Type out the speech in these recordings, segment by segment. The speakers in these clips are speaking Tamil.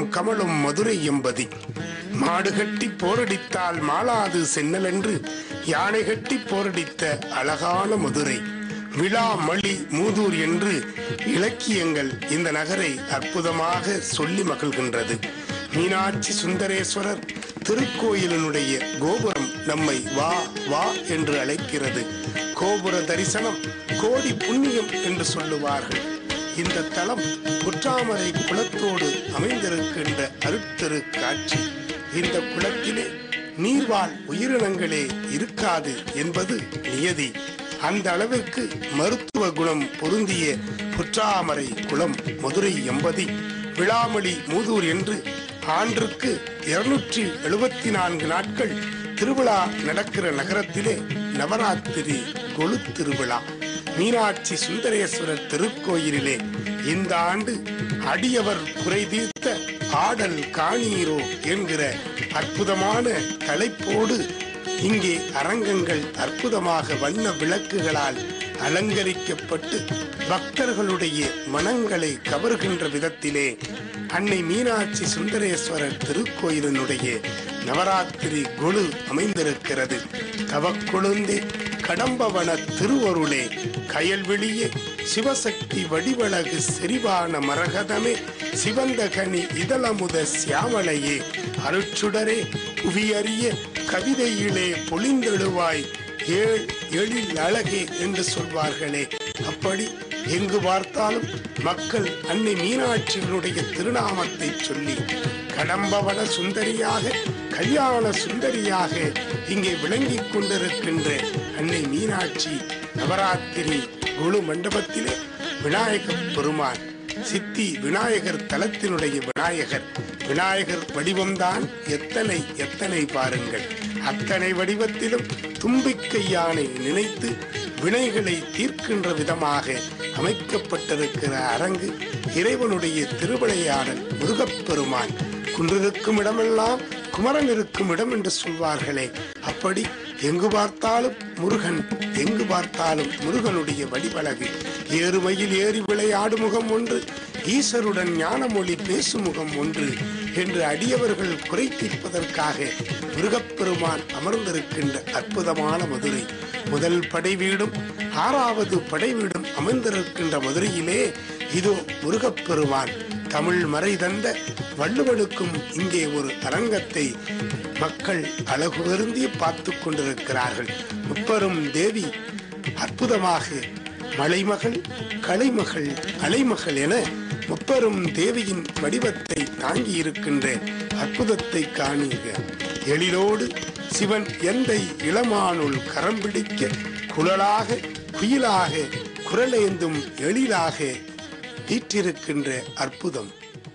கமலும் மதுரை எம்பதி மாடு கட்டி போரடித்தால் மாளாது சென்னலென்று யானை கட்டி போரடித்த அழகான மதுரை விழா மளி மூதூர் என்று இலக்கியங்கள் இந்த நகரை அற்புதமாக சொல்லி மகிழ்கின்றது மீனாட்சி சுந்தரேஸ்வரர் திருக்கோயிலினுடைய கோபுரம் நம்மை வா வா என்று அழைக்கிறது கோபுர தரிசனம் கோடி புண்ணியம் என்று சொல்லுவார்கள் இந்த தலம் புற்றாமரை குளத்தோடு அமைந்திருக்கின்ற அருட்திரு காட்சி இந்த குளத்திலே நீர்வாழ் உயிரினங்களே இருக்காது என்பது நியதி அந்த அளவிற்கு மருத்துவ குணம் பொருந்திய புற்றாமரை குளம் மதுரை எம்பதி விளாமளி மூதூர் என்று ஆண்டிற்கு இருநூற்றி எழுபத்தி நான்கு நாட்கள் திருவிழா நடக்கிற நகரத்திலே நவராத்திரி கொழு திருவிழா மீனாட்சி சுந்தரேஸ்வரர் திருக்கோயிலிலே இந்த ஆண்டு அடியவர் குறை தீர்த்த ஆடல் காணீரோ என்கிற அற்புதமான தலைப்போடு இங்கே அரங்கங்கள் அற்புதமாக வண்ண விளக்குகளால் அலங்கரிக்கப்பட்டு பக்தர்களுடைய மனங்களை கவர்கின்ற விதத்திலே அன்னை மீனாட்சி சுந்தரேஸ்வரர் திருக்கோயிலினுடைய நவராத்திரி குழு அமைந்திருக்கிறது தவக்கொழுந்தே கடம்பவன திருவருளே கயல்வெளியே சிவசக்தி வடிவழகு செறிவான மரகதமே சிவந்தகனி இதழமுத சியாமளையே அருட்சுடரே புவியறிய கவிதையிலே பொழிந்தெழுவாய் ஏழ் எழில் அழகே என்று சொல்வார்களே அப்படி எங்கு பார்த்தாலும் மக்கள் அன்னை மீனாட்சியினுடைய திருநாமத்தை சொல்லி கடம்பவன சுந்தரியாக கல்யாண சுந்தரியாக இங்கே விளங்கிக் கொண்டிருக்கின்ற அன்னை மீனாட்சி நவராத்திரி குழு மண்டபத்திலே விநாயகப் பெருமான் சித்தி விநாயகர் தலத்தினுடைய விநாயகர் விநாயகர் வடிவம்தான் எத்தனை எத்தனை பாருங்கள் அத்தனை வடிவத்திலும் தும்பிக்கை யானை நினைத்து வினைகளை தீர்க்கின்ற விதமாக அமைக்கப்பட்டிருக்கிற அரங்கு இறைவனுடைய திருவிளையாடல் முருகப்பெருமான் குன்றிருக்கும் இடமெல்லாம் குமரன் இருக்கும் இடம் என்று சொல்வார்களே அப்படி எங்கு பார்த்தாலும் முருகன் எங்கு பார்த்தாலும் முருகனுடைய வடிவழகு ஏறுமையில் ஏறி விளையாடு முகம் ஒன்று ஈசருடன் ஞானமொழி பேசும் முகம் ஒன்று என்று அடியவர்கள் குறை தீர்ப்பதற்காக முருகப்பெருமான் அமர்ந்திருக்கின்ற அற்புதமான மதுரை முதல் படை வீடும் ஆறாவது படை வீடும் அமைந்திருக்கின்ற மதுரையிலே இதோ முருகப்பெருமான் தமிழ் மறை தந்த வள்ளுவனுக்கும் இங்கே ஒரு அரங்கத்தை மக்கள் அழகு வருந்தி பார்த்து கொண்டிருக்கிறார்கள் முப்பெரும் தேவி அற்புதமாக மலைமகள் கலைமகள் அலைமகள் என முப்பெரும் தேவியின் வடிவத்தை தாங்கி இருக்கின்ற அற்புதத்தை காணுங்க எழிலோடு சிவன் எந்தை இளமானுள் கரம் பிடிக்க குழலாக குயிலாக குரலேந்தும் எழிலாக வீற்றிருக்கின்ற அற்புதம்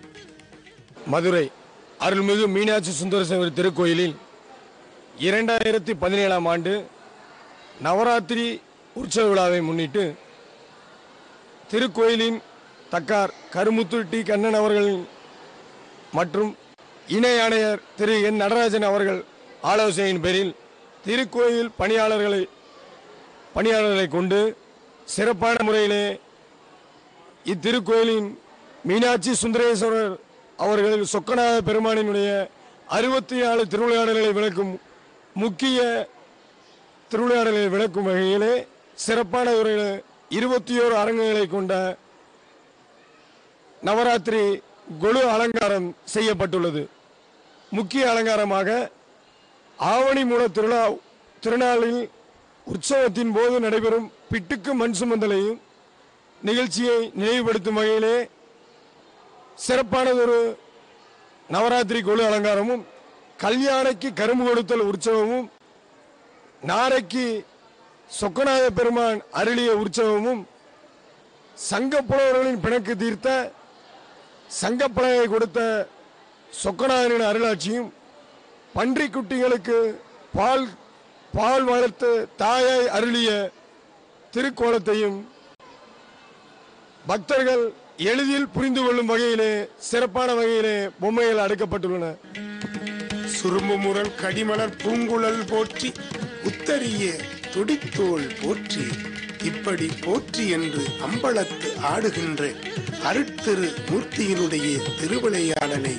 மதுரை அருள்மிகு மீனாட்சி சுந்தரசேவர் திருக்கோயிலில் இரண்டாயிரத்தி பதினேழாம் ஆண்டு நவராத்திரி உற்சவ விழாவை முன்னிட்டு திருக்கோயிலின் தக்கார் கருமுத்து டி கண்ணன் அவர்கள் மற்றும் இணை ஆணையர் திரு என் நடராஜன் அவர்கள் ஆலோசனையின் பேரில் திருக்கோயில் பணியாளர்களை பணியாளர்களை கொண்டு சிறப்பான முறையிலே இத்திருக்கோயிலின் மீனாட்சி சுந்தரேஸ்வரர் அவர்கள் சொக்கநாத பெருமானினுடைய அறுபத்தி நாலு திருவிளையாடல்களை விளக்கும் முக்கிய திருவிளையாடல்களை விளக்கும் வகையிலே சிறப்பான ஒரு இருபத்தி ஓரு அரங்குகளை கொண்ட நவராத்திரி கொலு அலங்காரம் செய்யப்பட்டுள்ளது முக்கிய அலங்காரமாக ஆவணி மூல திருவிழா திருநாளில் உற்சவத்தின் போது நடைபெறும் பிட்டுக்கு மண் சுமந்தலையும் நிகழ்ச்சியை நினைவுபடுத்தும் வகையிலே சிறப்பானதொரு நவராத்திரி கொலு அலங்காரமும் கல்யாணைக்கு கரும்பு கொடுத்தல் உற்சவமும் நாரைக்கு சொக்கநாத பெருமான் அருளிய உற்சவமும் சங்கப்புலவர்களின் பிணக்கு தீர்த்த சங்கப்பலகை கொடுத்த சொக்கநாதனின் அருளாட்சியும் பன்றி குட்டிகளுக்கு பால் பால் வளர்த்து தாயாய் அருளிய திருக்கோலத்தையும் பக்தர்கள் எளிதில் புரிந்து கொள்ளும் வகையிலே சிறப்பான வகையிலே பொம்மைகள் அடுக்கப்பட்டுள்ளன சுரும்பு முரல் கடிமலர் பூங்குழல் போற்றி உத்தரிய துடித்தோள் போற்றி இப்படி போற்றி என்று அம்பலத்து ஆடுகின்ற அருட்திரு மூர்த்தியினுடைய திருவிளையாடலை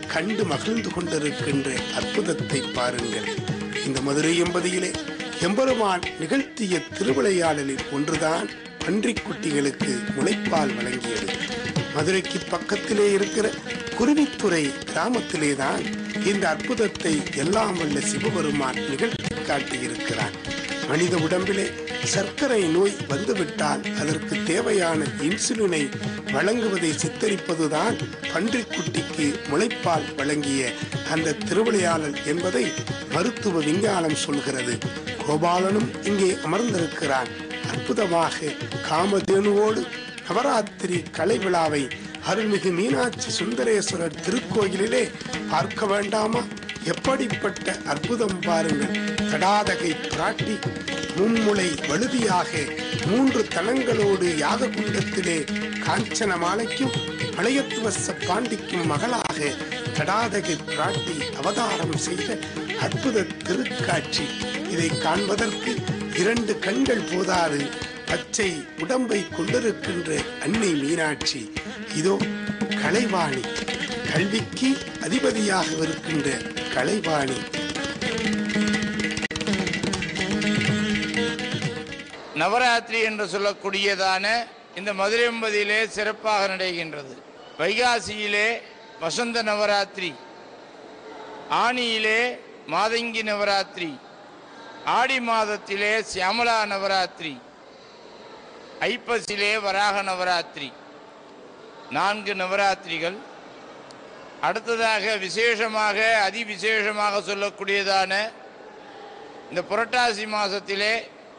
கண்டு மகிழ்ந்து கொண்டிருக்கின்ற அற்புதத்தை பாருங்கள் இந்த மதுரை எம்பதியிலே எம்பெருமான் நிகழ்த்திய திருவிளையாடலில் ஒன்றுதான் பன்றிக் குட்டிகளுக்கு முளைப்பால் வழங்கியது மதுரைக்கு பக்கத்திலே இருக்கிற குருவித்துறை கிராமத்திலே தான் இந்த அற்புதத்தை எல்லாம் வல்ல சிவபெருமான் நிகழ்த்தி காட்டியிருக்கிறான் மனித உடம்பிலே சர்க்கரை நோய் வந்துவிட்டால் அதற்கு தேவையான இன்சுலினை வழங்குவதை சித்தரிப்பதுதான் பன்றிக்குட்டிக்கு முளைப்பால் வழங்கிய அந்த திருவிளையாடல் என்பதை மருத்துவ விஞ்ஞானம் சொல்கிறது கோபாலனும் இங்கே அமர்ந்திருக்கிறான் அற்புதமாக காமதேனுவோடு நவராத்திரி கலை விழாவை அருள்மிகு மீனாட்சி சுந்தரேஸ்வரர் திருக்கோயிலிலே பார்க்க வேண்டாமா எப்படிப்பட்ட அற்புதம் பாருங்கள் தடாதகை பிராட்டி மும்முளை வழுதியாக மூன்று தலங்களோடு யாக குண்டத்திலே காஞ்சன மாலைக்கும் மலையத்துவச பாண்டிக்கும் மகளாக தடாதகை பிராட்டி அவதாரம் செய்த அற்புத திருக்காட்சி இதை காண்பதற்கு இரண்டு கண்கள் போதாது பச்சை உடம்பை கொண்டிருக்கின்ற அன்னை மீனாட்சி இதோ கலைவாணி கல்விக்கு அதிபதியாக இருக்கின்ற கலைவாணி நவராத்திரி என்று சொல்லக்கூடியதான இந்த மதுரைம்பதியிலே சிறப்பாக நடைகின்றது வைகாசியிலே வசந்த நவராத்திரி ஆனியிலே மாதங்கி நவராத்திரி ஆடி மாதத்திலே சியாமலா நவராத்திரி ஐப்பசிலே வராக நவராத்திரி நான்கு நவராத்திரிகள் அடுத்ததாக விசேஷமாக அதிவிசேஷமாக சொல்லக்கூடியதான இந்த புரட்டாசி மாதத்திலே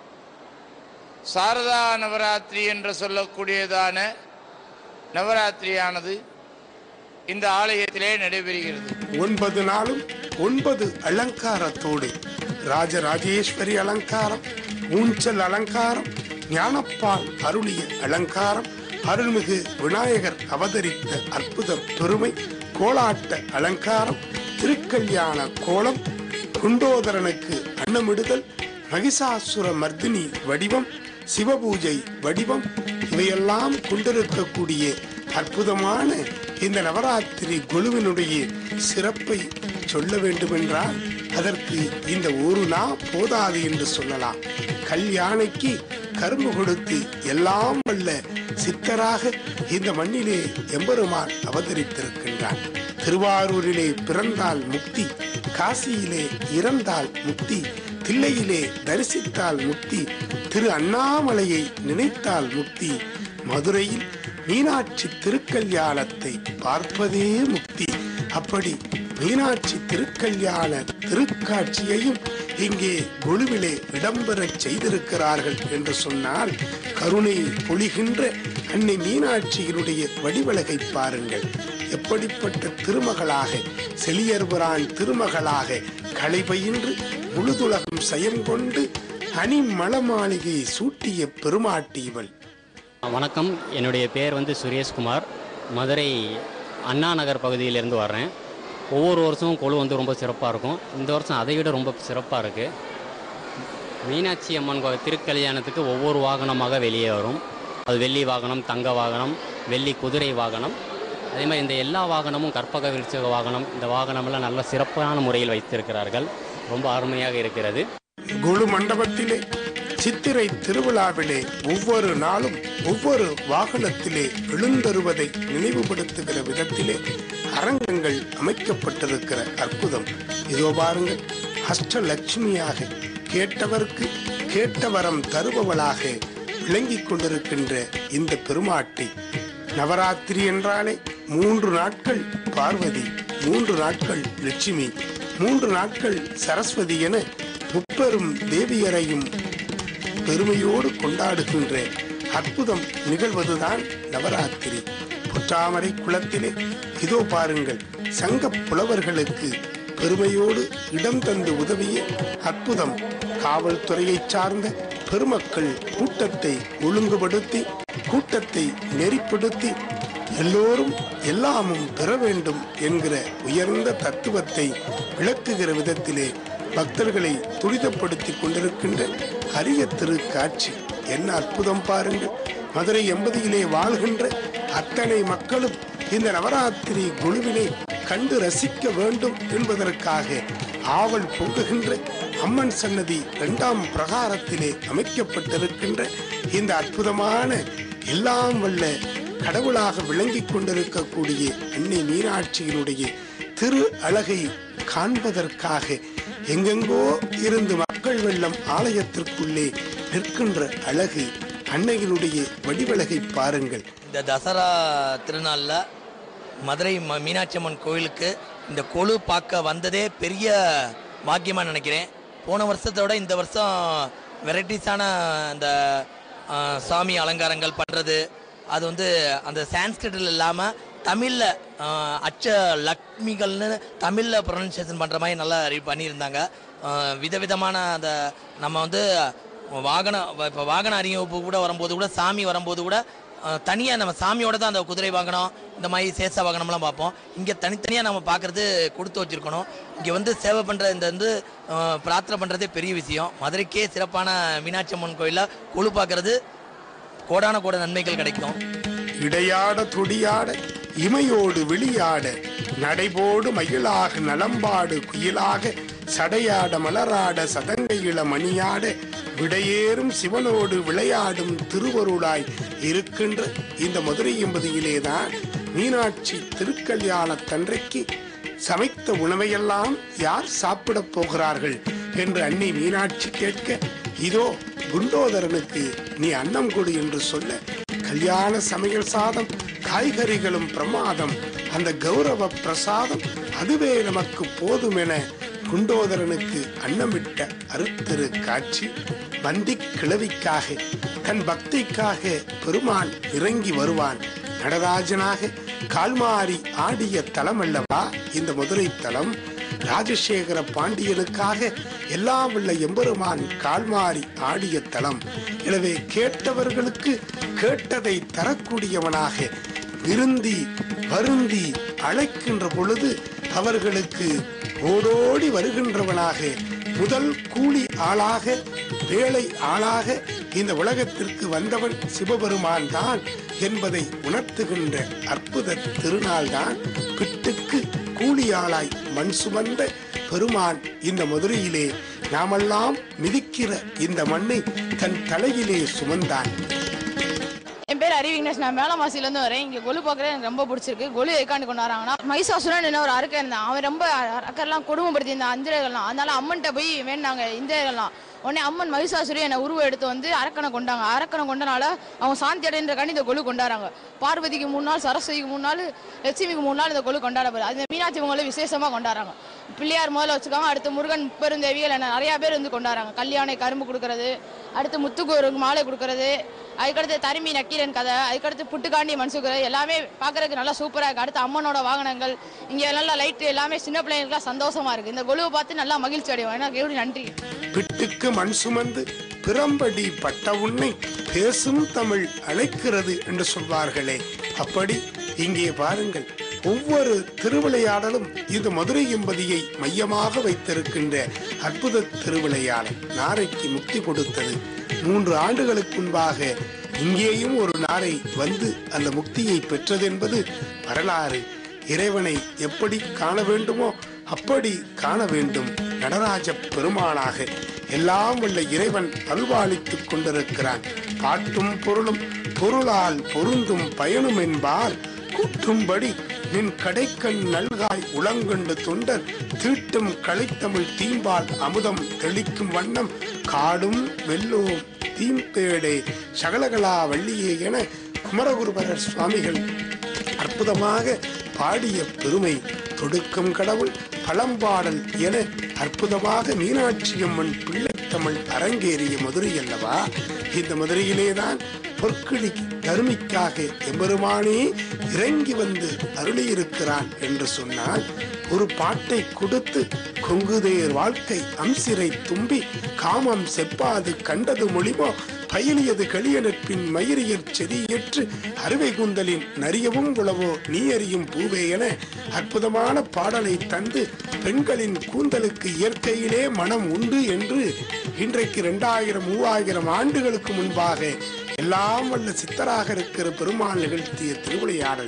சாரதா நவராத்திரி என்று சொல்லக்கூடியதான நவராத்திரியானது இந்த ஆலயத்திலே நடைபெறுகிறது ஒன்பது நாளும் ஒன்பது அலங்காரத்தோடு ராஜராஜேஸ்வரி அலங்காரம் ஊஞ்சல் அலங்காரம் ஞானப்பால் அருளிய அலங்காரம் அருள்மிகு விநாயகர் அவதரித்த அற்புத பெருமை கோலாட்ட அலங்காரம் திருக்கல்யாண கோலம் குண்டோதரனுக்கு அன்னமிடுதல் மகிஷாசுர மர்தினி வடிவம் சிவபூஜை வடிவம் இவையெல்லாம் கொண்டிருக்கக்கூடிய அற்புதமான இந்த நவராத்திரி குழுவினுடைய சிறப்பை சொல்ல வேண்டுமென்றால் அதற்கு இந்த ஒரு நா போதாது என்று சொல்லலாம் கல்யாணைக்கு கரும்பு கொடுத்து எல்லாம் வல்ல சித்தராக இந்த மண்ணிலே எம்பெருமான் அவதரித்திருக்கின்றான் திருவாரூரிலே பிறந்தால் முக்தி காசியிலே இறந்தால் முக்தி தில்லையிலே தரிசித்தால் முக்தி திரு அண்ணாமலையை நினைத்தால் முக்தி மதுரையில் மீனாட்சி திருக்கல்யாணத்தை பார்ப்பதே முக்தி அப்படி மீனாட்சி திருக்கல்யாண திருக்காட்சியையும் இங்கே குழுவிலே இடம்பெறச் செய்திருக்கிறார்கள் என்று சொன்னால் கருணை பொழிகின்ற அன்னை மீனாட்சியினுடைய வடிவழகை பாருங்கள் எப்படிப்பட்ட திருமகளாக செலியர்பிரான் திருமகளாக களை பயின்று முழுதுலகம் சயம் கொண்டு அணி மலமாளிகை சூட்டிய பெருமாட்டி இவள் வணக்கம் என்னுடைய பேர் வந்து சுரேஷ்குமார் மதுரை அண்ணா நகர் பகுதியிலேருந்து வர்றேன் ஒவ்வொரு வருஷமும் கொழு வந்து ரொம்ப சிறப்பாக இருக்கும் இந்த வருஷம் அதை விட ரொம்ப சிறப்பாக இருக்குது மீனாட்சி அம்மன் கோ- திருக்கல்யாணத்துக்கு ஒவ்வொரு வாகனமாக வெளியே வரும் அது வெள்ளி வாகனம் தங்க வாகனம் வெள்ளி குதிரை வாகனம் அதே மாதிரி இந்த எல்லா வாகனமும் கற்பக விருட்சக வாகனம் இந்த வாகனமெல்லாம் நல்ல சிறப்பான முறையில் வைத்திருக்கிறார்கள் ரொம்ப அருமையாக இருக்கிறது குழு மண்டபத்திலே சித்திரை திருவிழாவிலே ஒவ்வொரு நாளும் ஒவ்வொரு வாகனத்திலே எழுந்தருவதை நினைவுபடுத்துகிற விதத்திலே அரங்கங்கள் அமைக்கப்பட்டிருக்கிற அற்புதம் இதோ பாருங்கள் அஷ்டலட்சுமியாக கேட்டவர்க்கு கேட்ட வரம் தருபவளாக விளங்கிக் கொண்டிருக்கின்ற இந்த பெருமாட்டி நவராத்திரி என்றாலே மூன்று நாட்கள் பார்வதி மூன்று நாட்கள் லட்சுமி மூன்று நாட்கள் சரஸ்வதி என முப்பெரும் தேவியரையும் பெருமையோடு கொண்டாடுகின்ற அற்புதம் நிகழ்வதுதான் நவராத்திரி பொற்றாமரை குளத்திலே இதோ பாருங்கள் சங்க புலவர்களுக்கு பெருமையோடு இடம் தந்து உதவிய அற்புதம் காவல்துறையைச் சார்ந்த பெருமக்கள் கூட்டத்தை ஒழுங்குபடுத்தி கூட்டத்தை நெறிப்படுத்தி எல்லோரும் எல்லாமும் பெற வேண்டும் என்கிற உயர்ந்த தத்துவத்தை விளக்குகிற விதத்திலே பக்தர்களை துரிதப்படுத்திக் கொண்டிருக்கின்ற அரிய திருக்காட்சி என்ன அற்புதம் பாருங்கள் மதுரை எம்பதியிலே வாழ்கின்ற அத்தனை மக்களும் இந்த நவராத்திரி குழுவினை கண்டு ரசிக்க வேண்டும் என்பதற்காக ஆவல் பொங்குகின்ற அம்மன் சன்னதி இரண்டாம் பிரகாரத்திலே அமைக்கப்பட்டிருக்கின்ற இந்த அற்புதமான எல்லாம் வல்ல கடவுளாக விளங்கிக் கொண்டிருக்கக்கூடிய அன்னை மீனாட்சியினுடைய திரு அழகை காண்பதற்காக எங்கெங்கோ இருந்து மக்கள் வெள்ளம் ஆலயத்திற்குள்ளே நிற்கின்ற அழகு அன்னையினுடைய வடிவழகை பாருங்கள் இந்த தசரா திருநாளில் மதுரை ம மீனாட்சி அம்மன் கோயிலுக்கு இந்த கொலு பார்க்க வந்ததே பெரிய பாக்கியமாக நினைக்கிறேன் போன வருஷத்தை விட இந்த வருஷம் வெரைட்டிஸான அந்த ஆ, சாமி அலங்காரங்கள் பண்ணுறது அது வந்து அந்த சான்ஸ்கிரிட்டில் இல்லாமல் தமிழில் அச்ச லக்ஷ்மிகள்னு தமிழில் ப்ரொனன்சியேஷன் பண்ணுற மாதிரி நல்லா re- பண்ணியிருந்தாங்க ஆ, விதவிதமான அந்த நம்ம வந்து வாகன இப்போ வாகன அறிவிப்பு கூட வரும்போது கூட சாமி வரும்போது கூட தனியாக நம்ம சாமியோட தான் அந்த குதிரை வாகனம் இந்த மாதிரி சேஷ வாகனம்லாம் பார்ப்போம் இங்கே தனித்தனியாக நம்ம பார்க்குறது கொடுத்து வச்சுருக்கணும் இங்கே வந்து சேவை பண்ணுற இந்த வந்து அஹ், பிரார்த்தனை பண்ணுறதே பெரிய விஷயம் மதுரைக்கே சிறப்பான மீனாட்சி அம்மன் கோயிலில் கொழு பார்க்குறது கோடான கோட நன்மைகள் கிடைக்கும் இடையாட துடியாட இமையோடு விழியாட நடைபோடு மயிலாக நலம்பாடு குயிலாக சடையாட மலராட சதங்கையில மணியாட விடையேறும் சிவனோடு விளையாடும் திருவருளாய் இருக்கின்ற இந்த மதுரை எம்பதியிலேதான் மீனாட்சி திருக்கல்யாணத்தன்றைக்கு சமைத்த உணவையெல்லாம் யார் சாப்பிடப் போகிறார்கள் என்று அன்னை மீனாட்சி கேட்க இதோ குண்டோதரனுக்கு நீ அன்னம் கொடு என்று சொல்ல கல்யாண சமையல் சாதம் காய்கறிகளும் பிரமாதம் அந்த கௌரவ பிரசாதம் அதுவே நமக்கு போதும் என குண்டோதரனுக்கு அன்னமிட்ட அருத்திரு காட்சி வந்தி கிழவிக்காக தன் பக்திக்காக பெருமான் இறங்கி வருவான் நடராஜனாக கால்மாரி ஆடிய தலம் அல்லவா இந்த மதுரை தலம் ராஜசேகர பாண்டியனுக்காக எல்லாம் உள்ள எம்பெருமான் கால்மாரி ஆடிய தலம் எனவே கேட்டவர்களுக்கு கேட்டதை தரக்கூடியவனாக விருந்தி வருந்தி அழைக்கின்ற பொழுது அவர்களுக்கு ஓடோடி வருகின்றவனாக முதல் கூலி ஆளாக வேலை ஆளாக இந்த உலகத்திற்கு வந்தவன் சிவபெருமான் தான் என்பதை உணர்த்துகின்ற அற்புத திருநாள் தான் பிட்டுக்கு கூலியாளாய் மண் சுமந்த பெருமான் இந்த மதுரையிலே நாமெல்லாம் மிதிக்கிற இந்த மண்ணை தன் தலையிலே சுமந்தான் என் பேர் ஹரி விக்னேஷ் நான் மேலமாசிலேருந்து வரேன் இங்கே கொலு பார்க்குறது எனக்கு ரொம்ப பிடிச்சிருக்கு கொலு எக்காண்டு கொண்டு வராங்கன்னா மைசாசுரன் என்ன ஒரு அரக்கன் இருந்தான் அவன் ரொம்ப அரக்கர்லாம் கொடுமைப்படுத்தி இந்த அஞ்சரைகள்லாம் அதனால அம்மன்கிட்ட போய் வேண்டாங்க இந்திரர்கள்லாம் உடனே அம்மன் மகிஷாசுரி என்னை உருவம் எடுத்து வந்து அரக்கனை கொண்டாங்க அரக்கனை கொண்டனால அவங்க சாந்தி அடைன்றக்காண்டி இந்த கொலு கொண்டாடுறாங்க பார்வதிக்கு மூணு நாள் சரஸ்வதிக்கு மூணு நாள் லட்சுமிக்கு மூணு நாள் இந்த கொலு கொண்டாடப்படுது அது மீனாட்சி பொங்கலை விசேஷமாக கொண்டாடுறாங்க பிள்ளையார் முதல்ல வச்சுக்காங்க அடுத்து முருகன் பெருந்தேவிகள் என்ன நிறைய பேர் வந்து கொண்டாடுறாங்க கல்யாணை கரும்பு கொடுக்கறது அடுத்து முத்துக்கூருக்கு மாலை கொடுக்கறது அதுக்கடுத்து தருமி நக்கீரன் கதை அதுக்கடுத்து புட்டுக்காண்டி மனசுக்குறது எல்லாமே பார்க்கறதுக்கு நல்லா சூப்பராக இருக்குது அடுத்து அம்மனோட வாகனங்கள் இங்கே நல்லா லைட்டு எல்லாமே சின்ன பிள்ளைங்களுக்குலாம் சந்தோஷமா இருக்குது இந்த கொலுவை பார்த்து நல்லா மகிழ்ச்சி அடைவோம் எனக்கு எப்படி நன்றி பிட்டுக்கு மண் சுமந்து பிறம்படி பட்ட உன்னை பேசும் தமிழ் அழைக்கிறது என்று சொல்வார்களே அப்படி இங்கே பாருங்கள் ஒவ்வொரு திருவிளையாடலும் இந்த மதுரை எம்பதியை மையமாக வைத்திருக்கின்ற அற்புத திருவிளையாடல் நாரைக்கு முக்தி கொடுத்தது மூன்று ஆண்டுகளுக்கு முன்பாக இங்கேயும் ஒரு நாரை வந்து அந்த முக்தியை பெற்றது என்பது வரலாறு இறைவனை எப்படி காண வேண்டுமோ அப்படி காண வேண்டும் நடராஜ பெருமானாக எல்லாம் உள்ள இறைவன் அல்வாளித்துக் கொண்டிருக்கிறான் பாட்டும் பொருளும் பொருளால் பொருந்தும் பயனும் என்பார் கூட்டும்படி நின் கடைக்கண் நல்காய் உளங்கொண்டு தொண்டர் தீட்டும் கலைத்தமிழ் தீம்பால் அமுதம் தெளிக்கும் வண்ணம் காடும் வெல்லோம் தீம்பேடே சகலகலா வள்ளியே என குமரகுருபரர் சுவாமிகள் அற்புதமாக பாடிய பெருமை தொடுக்கும் கடவுள் பழம்பாடல் என அற்புதமாக மீனாட்சி அம்மன் பிள்ளைத்தமிழ் அரங்கேறிய மதுரை அல்லவா இந்த மதுரையிலேதான் பொற்கிளி தருமிக்காக எம்பெருமானே இறங்கி வந்து அருளியிருக்கிறான் என்று சொன்னால் ஒரு பாட்டை கொடுத்து கொங்குதேர் வாழ்க்கை அம்சிரை தும்பி காமம் செப்பாது கண்டது மொழிமோ பயிலியது களியனற்பின் மயிரியற் செடியேற்று அறுவை குந்தலின் நரியவும் உளவோ நீ அறியும் பூவே என அற்புதமான பாடலை தந்து பெண்களின் கூந்தலுக்கு இயற்கையிலே மனம் உண்டு என்று இன்றைக்கு இரண்டாயிரம் மூவாயிரம் ஆண்டுகளுக்கு முன்பாக எல்லாம் வல்ல சித்தராக இருக்கிற பெருமாள் நிகழ்த்திய திருவிளையாடல்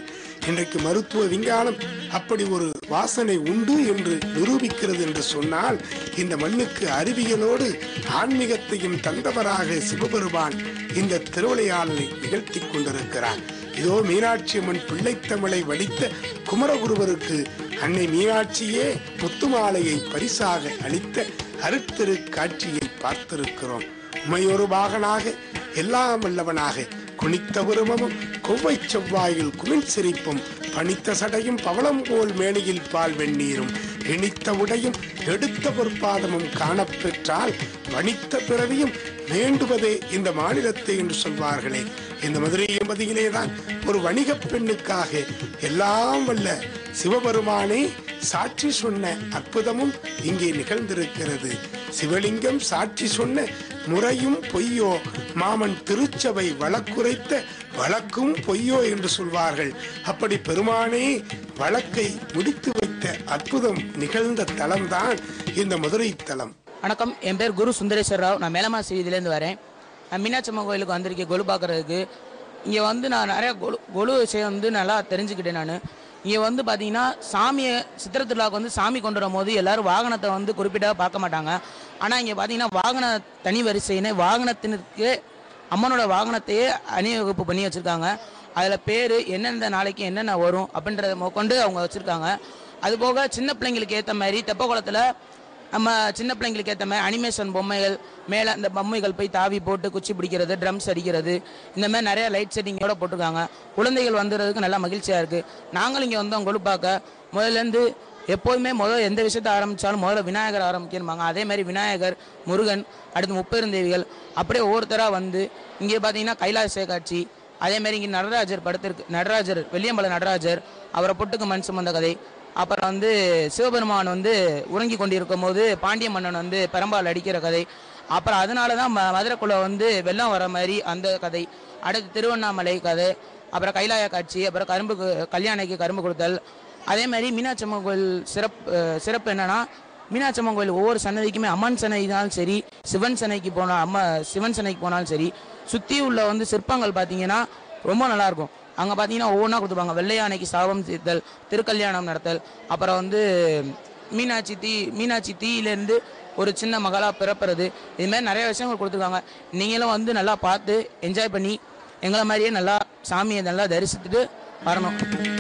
இன்றைக்கு மருத்துவ விஞ்ஞானம் அப்படி ஒரு வாசனை உண்டு என்று நிரூபிக்கிறது என்று சொன்னால் இந்த மண்ணுக்கு அறிவியலோடு ஆன்மீகத்தையும் தந்தவராக சிவபெருமான் இந்த திருவிளையாடலை நிகழ்த்தி கொண்டிருக்கிறார் இதோ மீனாட்சி அம்மன் பிள்ளைத்தமிழை வடித்த குமரகுருவருக்கு அன்னை மீனாட்சியே முத்துமாலையை பரிசாக அளித்த அருத்திரு காட்சியை பார்த்திருக்கிறோம் உமையொரு பாகனாக எல்லாம் வல்லவனாக குனித்த உருவமும் கொவ்வை செவ்வாயில் குமிழ் சிரிப்பும் பனித்த சடையும் பவளம் போல் மேனியில் பால் வெந்நீரும் இனித்த உடையும் எடுத்த பொற்பாதமும் காணப்பெற்றால் வனித்த பிறவியும் வேண்டுவதே இந்த மாநிலத்தை என்று சொல்வார்களே இந்த மதுரை எம்பதியிலே தான் ஒரு வணிகப் பெண்ணுக்காக எல்லாம் வல்ல சிவபெருமானே சாட்சி சொன்ன அற்புதமும் இங்கே நிகழ்ந்திருக்கிறது சிவலிங்கம் சாட்சி சொன்ன முறையும் பொய்யோ மாமன் திருச்சபை வழக்குரைத்த வழக்கும் பொய்யோ என்று சொல்வார்கள் அப்படி பெருமானே வழக்கை முடித்து வைத்த அற்புதம் நிகழ்ந்த தலம்தான் இந்த மதுரை தலம் வணக்கம் என் பேர் குரு சுந்தரேஸ்வர் ராவ் நான் மேலமா செய்தியிலேருந்து வரேன் நான் மீனாட்சி அம்மன் கோயிலுக்கு வந்திருக்கேன் கொலு பார்க்கறதுக்கு இங்கே வந்து நான் நிறைய கொலு கொலு விஷயம் வந்து நல்லா தெரிஞ்சுக்கிட்டேன் நான் இங்கே வந்து பார்த்தீங்கன்னா சாமியை சித்திரை திருவிழாவுக்கு வந்து சாமி கொண்டு வரும்போது எல்லாரும் வாகனத்தை வந்து குறிப்பிட்ட பார்க்க மாட்டாங்க ஆனால் இங்கே பார்த்தீங்கன்னா வாகன தனி வரிசைன்னு வாகனத்தினருக்கு அம்மனோட வாகனத்தையே அணிவகுப்பு பண்ணி வச்சுருக்காங்க அதில் பேர் எந்தெந்த நாளைக்கு என்னென்ன வரும் அப்படின்றத கொண்டு அவங்க வச்சுருக்காங்க அதுபோக சின்ன பிள்ளைங்களுக்கு ஏற்ற மாதிரி தெப்பக்குளத்தில் நம்ம சின்ன பிள்ளைங்களுக்கு ஏற்ற மாதிரி அனிமேஷன் பொம்மைகள் மேலே அந்த பொம்மைகள் போய் தாவி போட்டு குச்சி பிடிக்கிறது ட்ரம்ஸ் அடிக்கிறது இந்த மாதிரி நிறைய லைட் செட்டிங்கோட போட்டிருக்காங்க குழந்தைகள் வந்துடுறதுக்கு நல்லா மகிழ்ச்சியாக இருக்குது நாங்களும் இங்கே வந்தோம் கொழுப்பாக்க முதல்லேருந்து எப்போதுமே முதல் எந்த விஷயத்தை ஆரம்பித்தாலும் முதல்ல விநாயகர் ஆரம்பிக்கணுமாங்க அதே மாதிரி விநாயகர் முருகன் அடுத்து முப்பெருந்தேவிகள் அப்படியே ஒவ்வொருத்தராக வந்து இங்கே பார்த்தீங்கன்னா கைலாச காட்சி அதே மாதிரி இங்கே நடராஜர் படுத்திருக்கு நடராஜர் வெள்ளியம்பல நடராஜர் அவரை பொட்டுக்கு மண் சுமந்த கதை அப்புறம் வந்து சிவபெருமான் வந்து உறங்கி கொண்டிருக்கும் போது பாண்டிய மன்னன் வந்து பெரம்பால் அடிக்கிற கதை அப்புறம் அதனால தான் ம மதுரைக்குள்ள வந்து வெள்ளம் வர மாதிரி அந்த கதை அடுத்து திருவண்ணாமலை கதை அப்புறம் கைலாய காட்சி அப்புறம் கரும்பு கு- கல்யாணிக்கு கரும்பு கொடுத்தல் அதே மாதிரி மீனாட்சி அம்மன் கோயில் சிறப்பு அஹ் சிறப்பு என்னன்னா மீனாட்சி அம்மன் கோயில் ஒவ்வொரு சன்னதிக்குமே அம்மன் சன்னதினாலும் சரி சிவன் சன்னதிக்கு போனா அம்மா சிவன் சன்னதிக்கு போனாலும் சரி சுற்றி உள்ள வந்து சிற்பங்கள் பார்த்தீங்கன்னா ரொம்ப நல்லா இருக்கும் அங்கே பார்த்தீங்கன்னா ஒவ்வொன்றா கொடுத்துருப்பாங்க வெள்ளையானைக்கு சாபம் தீர்த்தல் திருக்கல்யாணம் நடத்தல் அப்புறம் வந்து மீனாட்சி தீ மீனாட்சி தீயிலேருந்து ஒரு சின்ன மகளாக பிறப்புறது இது மாதிரி நிறைய விஷயங்கள் கொடுத்துருக்காங்க நீங்களும் வந்து நல்லா பார்த்து என்ஜாய் பண்ணி எங்களை மாதிரியே நல்லா சாமியை நல்லா தரிசித்துட்டு வரணும்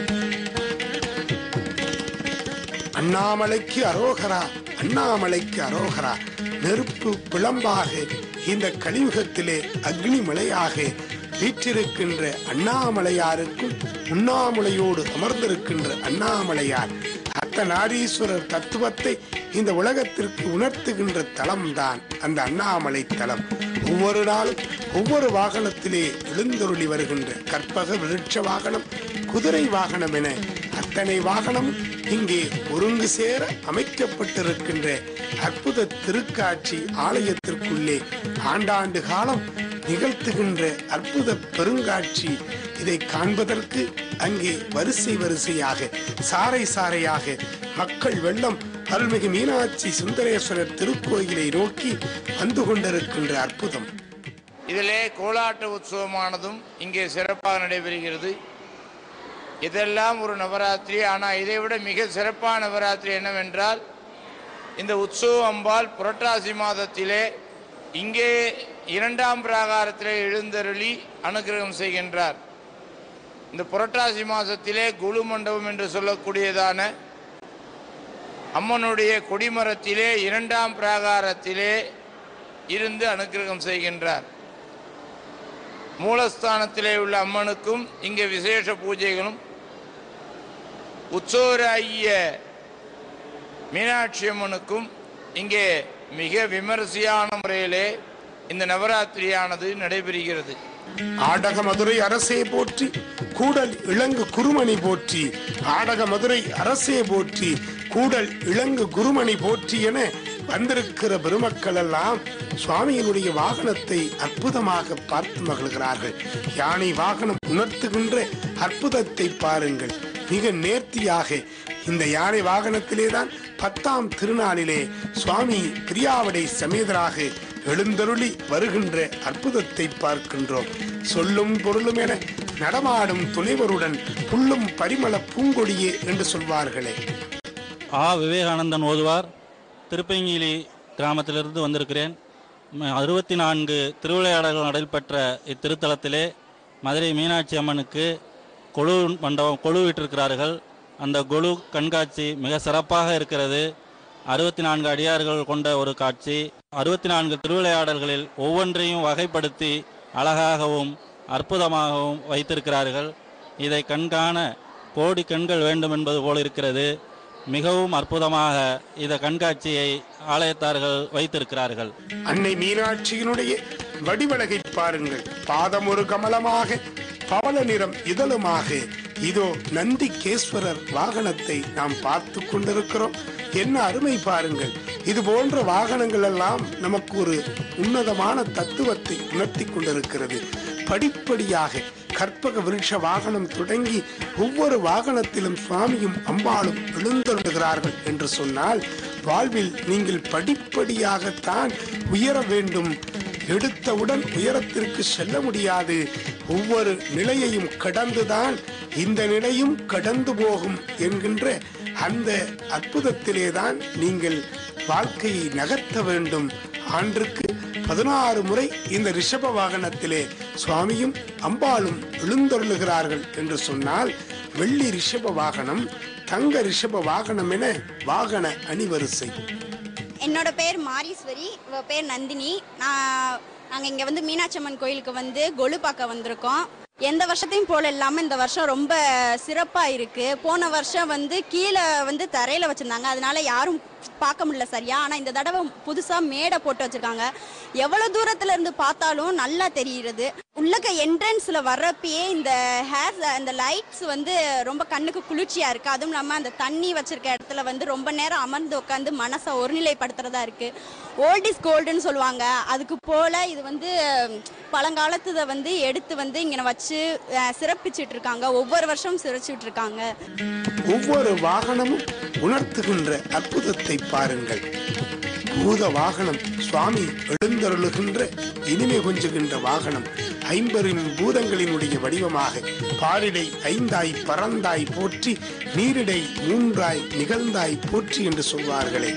அண்ணாமலைக்கு அரோகரா அண்ணாமலைக்கு அரோகரா நெருப்பு பிளம்பாக இந்த கலியுகத்திலே அக்னி மலையாக வீற்றிருக்கின்ற அண்ணாமலையாருக்கும் உண்ணாமலையோடு அமர்ந்திருக்கின்ற அண்ணாமலையார் அர்த்தநாரீஸ்வரர் தத்துவத்தை இந்த உலகத்திற்கு உணர்த்துகின்ற தலம்தான் அந்த அண்ணாமலை தலம் ஒவ்வொரு நாளும் ஒவ்வொரு வாகனத்திலே எழுந்தருளி வருகின்ற கற்பக விருட்ச வாகனம் குதிரை வாகனம் என அத்தனை வாகனம் இங்கே ஒருங்கு சேர அமைக்கப்பட்டிருக்கின்ற அற்புத திருக்காட்சி ஆலயத்திற்குள்ளே ஆண்டாண்டு காலம் நிகழ்த்துகின்ற அற்புத பெருங்காட்சி இதை காண்பதற்கு அங்கே வரிசை வரிசையாக சாறை சாறையாக மக்கள் வெள்ளம் அருள்மிகு மீனாட்சி சுந்தரேஸ்வரர் திருக்கோயிலை நோக்கி வந்து கொண்டிருக்கின்ற அற்புதம் இதிலே கோலாட்ட உற்சவமானதும் இங்கே சிறப்பாக நடைபெறுகிறது இதெல்லாம் ஒரு நவராத்திரி ஆனால் இதை விட மிக சிறப்பான நவராத்திரி என்னவென்றால் இந்த உற்சவ அம்பாள் புரட்டாசி மாதத்திலே இங்கே இரண்டாம் பிராகாரத்திலே எழுந்தருளி அனுகிரகம் செய்கின்றார் இந்த புரட்டாசி மாதத்திலே குழு மண்டபம் என்று சொல்லக்கூடியதான அம்மனுடைய கொடிமரத்திலே இரண்டாம் பிராகாரத்திலே இருந்து அனுக்கிரகம் செய்கின்றார் மூலஸ்தானத்திலே உள்ள அம்மனுக்கும் இங்கே விசேஷ பூஜைகளும் உற்சவராகிய மீனாட்சி அம்மனுக்கும் இங்கே மிக விமரிசையான முறையிலே இந்த நவராத்திரியானது நடைபெறுகிறது ஆடக மதுரை அரசே போற்றி கூடல் இளங்கு குருமணி போற்றி ஆடக மதுரை அரசே போற்றி கூடல் இளங்கு குருமணி போற்றி என வந்திருக்கிற பெருமக்கள் எல்லாம் சுவாமியினுடைய வாகனத்தை அற்புதமாக பார்த்து மகிழ்கிறார்கள் யானை வாகனம் உணர்த்துகின்ற அற்புதத்தை பாருங்கள் மிக நேர்த்தியாக இந்த யானை வாகனத்திலே தான் பத்தாம் திருநாளிலே சுவாமி பிரியாவடை சமேதராக எழுந்தருளி வருகின்ற அற்புதத்தை பார்க்கின்றோம் சொல்லும் பொருளும் என நடமாடும் துணைவருடன் புல்லும் பரிமள பூங்கொடியே என்று சொல்வார்களே ஆ விவேகானந்தன் ஓதுவார் திருப்பங்கிலி கிராமத்திலிருந்து வந்திருக்கிறேன் ம- அறுபத்தி நான்கு திருவிளையாடல்கள் நடைபெற்ற இத்திருத்தலத்திலே மதுரை மீனாட்சி அம்மனுக்கு கொழு மண்டபம் கொழு விட்டிருக்கிறார்கள் அந்த கொழு கண்காட்சி மிக சிறப்பாக இருக்கிறது அறுபத்தி நான்கு அடியார்கள் கொண்ட ஒரு காட்சி அறுபத்தி நான்கு திருவிளையாடல்களில் ஒவ்வொன்றையும் வகைப்படுத்தி அழகாகவும் அற்புதமாகவும் வைத்திருக்கிறார்கள் இதை கண்காண கோடி கண்கள் வேண்டும் என்பது போல் இருக்கிறது மிகவும் அற்புதமாக இந்த கண்காட்சியை ஆலயத்தார்கள் வைத்திருக்கிறார்கள் அன்னை மீனாட்சியினுடைய வடிவழகை பாருங்கள் பாதம் ஒரு கமலமாக பவள நிறம் இதழுமாக இதோ நந்திகேஸ்வரர் வாகனத்தை நாம் பார்த்து கொண்டிருக்கிறோம் என்ன அருமை பாருங்கள் இது போன்ற வாகனங்கள் எல்லாம் நமக்கு ஒரு உன்னதமான தத்துவத்தை உணர்த்தி கொண்டிருக்கிறது படிப்படியாக கற்பக விருட்ச வாகனம் தொடங்கி ஒவ்வொரு வாகனத்திலும் சுவாமியும் அம்பாளும் எழுந்தருளுகிறார்கள் என்று சொன்னால் வாழ்வில் நீங்கள் படிப்படியாகத்தான் உயர வேண்டும் எடுத்தவுடன் உயரத்திற்கு செல்ல முடியாது ஒவ்வொரு நிலையையும் கடந்துதான் இந்த நிலையும் கடந்து போகும் என்கின்ற அந்த அற்புதத்திலேதான் நீங்கள் வாழ்க்கையை நகர்த்த வேண்டும் ஆண்டுக்கு பதினாறு முறை இந்த ரிஷப வாகனத்திலே சுவாமியும் அம்பாளும் எழுந்தருளுகிறார்கள் என்று சொன்னால் வெள்ளி ரிஷப வாகனம் தங்க ரிஷப வாகனம் என வாகன அணிவரிசை என்னோட பேர் மாரீஸ்வரி இவ பேர் நந்தினி நான் நாங்கள் இங்கே வந்து மீனாட்சி அம்மன் கோயிலுக்கு வந்து கொலு பார்க்க வந்திருக்கோம் எந்த வருஷத்தையும் போல இல்லாமல் இந்த வருஷம் ரொம்ப சிறப்பாக இருக்கு போன வருஷம் வந்து கீழே வந்து தரையில் வச்சுருந்தாங்க அதனால யாரும் பார்க்க முடியல சரியா ஆனால் இந்த தடவை புதுசாக மேடை போட்டு வச்சிருக்காங்க எவ்வளோ தூரத்துல இருந்து பார்த்தாலும் நல்லா தெரியுறது உள்ளக்க என்ட்ரன்ஸில் வர்றப்பயே இந்த ஹேர் அந்த லைட்ஸ் வந்து ரொம்ப கண்ணுக்கு குளிர்ச்சியா இருக்கு அதுவும் இல்லாமல் அந்த தண்ணி வச்சிருக்க இடத்துல வந்து ரொம்ப நேரம் அமர்ந்து உட்காந்து மனசை ஒருநிலைப்படுத்துறதா இருக்கு ஓல்ட் இஸ் கோல்டுன்னு சொல்லுவாங்க அதுக்கு போல இது வந்து பழங்காலத்தை வந்து எடுத்து வந்து இங்கே வச்சு அஹ், சிறப்பிச்சிட்டு இருக்காங்க ஒவ்வொரு வருஷமும் சிறச்சிட்டு இருக்காங்க ஒவ்வொரு வாகனமும் உணர்த்துகின்ற அற்புதத்தை பாருங்கள் பூத வாகனம் சுவாமி எழுந்தருளுகின்ற இனிமை கொஞ்சுகின்ற வாகனம் ஐம்பெரும் பூதங்களினுடைய வடிவமாக பாரிடை ஐந்தாய் பறந்தாய் போற்றி நீரிடை மூன்றாய் நிகழ்ந்தாய் போற்றி என்று சொல்வார்களே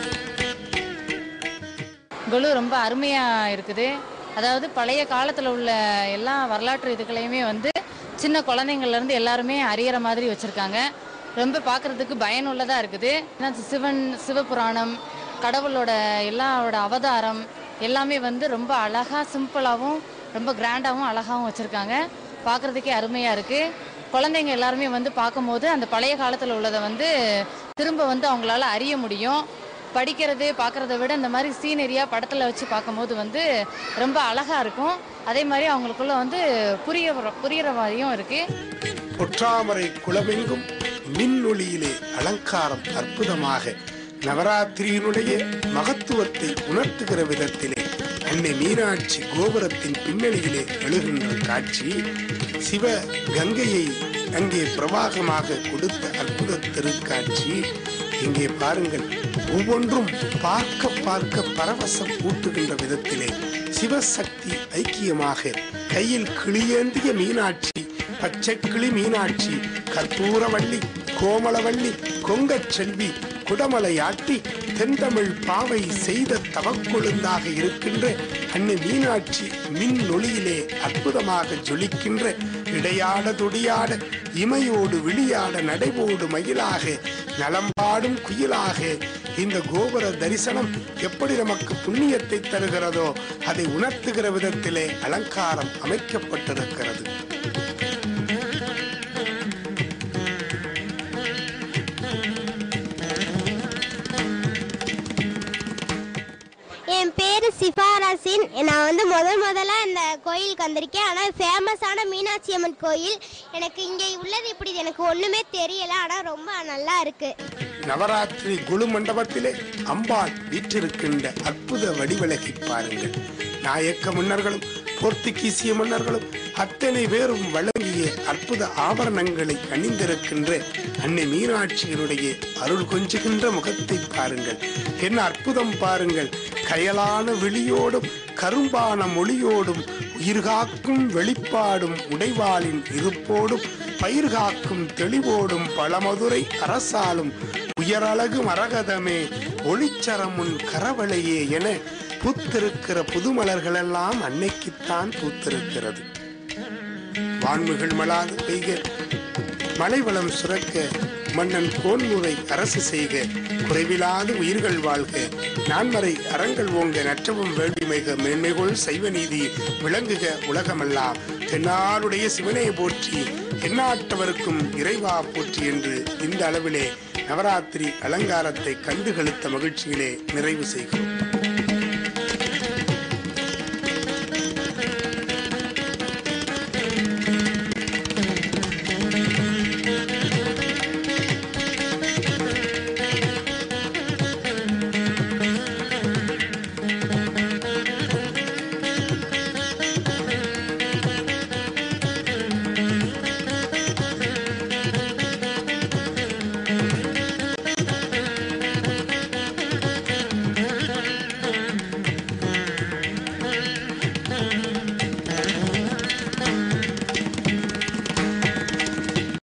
கொலு ரொம்ப அருமையாக இருக்குது அதாவது பழைய காலத்தில் உள்ள எல்லா வரலாற்று இதுகளையுமே வந்து சின்ன குழந்தைங்கள்லேருந்து எல்லாருமே அறியிற மாதிரி வச்சுருக்காங்க ரொம்ப பார்க்குறதுக்கு பயனுள்ளதாக இருக்குது ஏன்னா சிவன் சிவபுராணம் கடவுளோட எல்லாரோட அவதாரம் எல்லாமே வந்து ரொம்ப அழகாக சிம்பிளாகவும் ரொம்ப கிராண்டாகவும் அழகாகவும் வச்சுருக்காங்க பார்க்குறதுக்கே அருமையாக இருக்குது குழந்தைங்க எல்லாருமே வந்து பார்க்கும்போது அந்த பழைய காலத்தில் உள்ளதை வந்து திரும்ப வந்து அவங்களால அறிய முடியும் படிக்கிறது பார்க்குறத விட இந்த மாதிரி சீனரியாக படத்தில் வச்சு பார்க்கும்போது வந்து ரொம்ப அழகாக இருக்கும் அதே மாதிரி அவங்களுக்குள்ள வந்து புரிய புரியிற மாதிரியும் இருக்குது பொற்றாமரை குளமெங்கும் மின்னொளியிலே அலங்காரம் அற்புதமாக நவராத்திரியினுடைய மகத்துவத்தை உணர்த்துகிற விதத்திலே அன்னை மீனாட்சி கோபுரத்தின் பின்னணியிலே எழுகின்ற காட்சி சிவ கங்கையை அங்கே பிரவாகமாக கொடுத்த அற்புத திருக்காட்சி இங்கே பாருங்கள் ஒவ்வொன்றும் பார்க்க பார்க்க பரவசம் ஊட்டுகின்ற விதத்திலே சிவசக்தி ஐக்கியமாக கையில் கிளியேந்திய மீனாட்சி பச்சைக்கிளி மீனாட்சி கற்பூரவள்ளி கோமளவள்ளி கொங்கச் செல்வி குடமலையாட்டி தென்தமிழ் பாவை செய்த தவக்கொழுந்தாக இருக்கின்ற அன்னை மீனாட்சி மின் ஒளியிலே அற்புதமாக ஜொலிக்கின்ற இடையாட துடியாட இமையோடு விழியாட நடைபோடு மயிலாக நலம்பாடும் குயிலாக இந்த கோபுர தரிசனம் எப்படி நமக்கு புண்ணியத்தை தருகிறதோ அதை உணர்த்துகிற விதத்திலே அலங்காரம் அமைக்கப்பட்டிருக்கிறது என் பேர் சிஃபாராசின் நான் வந்து முதல் முதல்ல இந்த கோயிலுக்கு வந்திருக்கேன் ஆனால் ஃபேமஸான மீனாட்சி அம்மன் கோயில் எனக்கு இங்கே உள்ளது இப்படி எனக்கு ஒன்றுமே தெரியல ஆனால் ரொம்ப நல்லா இருக்கு நவராத்திரி குழு மண்டபத்திலே அம்பாள் வீற்றிருக்கின்ற அற்புத வடிவழகை பாருங்கள் நாயக்க மன்னர்களும் போர்த்துகீசிய மன்னர்களும் அத்தனை பேரும் வழங்கிய அழகிய அற்புத ஆபரணங்களை அணிந்திருக்கின்ற அன்னை மீனாட்சியினுடைய அருள் கொஞ்சுகின்ற முகத்தை பாருங்கள் என்ன அற்புதம் பாருங்கள் கயலான விழியோடும் கரும்பான மொழியோடும் உயிர்காக்கும் வெளிப்பாடும் உடைவாளின் இருப்போடும் பயிர்காக்கும் தெளிவோடும் பழமதுரை அரசாலும் உயரழகு மரகதமே ஒளிச்சரமுன் கரவளையே என பூத்திருக்கிற புதுமலர்களெல்லாம் அன்னைக்குத்தான் பூத்திருக்கிறது வான்முகள் மலாது பெய்க மலைவளம் சுரக்க மன்னன் கோன்முறை அரசு செய்க குறைவிலாது உயிர்கள் வாழ்க நான்மறை அறங்கள் ஓங்க நற்றவும் வேள்விமைக மேன்மைகொள் சைவ நீதி விளங்குக உலகமெல்லாம் தென்னாருடைய சிவனை போற்றி எந்நாட்டவருக்கும் இறைவா போற்றி என்று இந்த அளவிலே நவராத்திரி அலங்காரத்தை கண்டுகளித்த மகிழ்ச்சியிலே நிறைவு செய்கிறோம்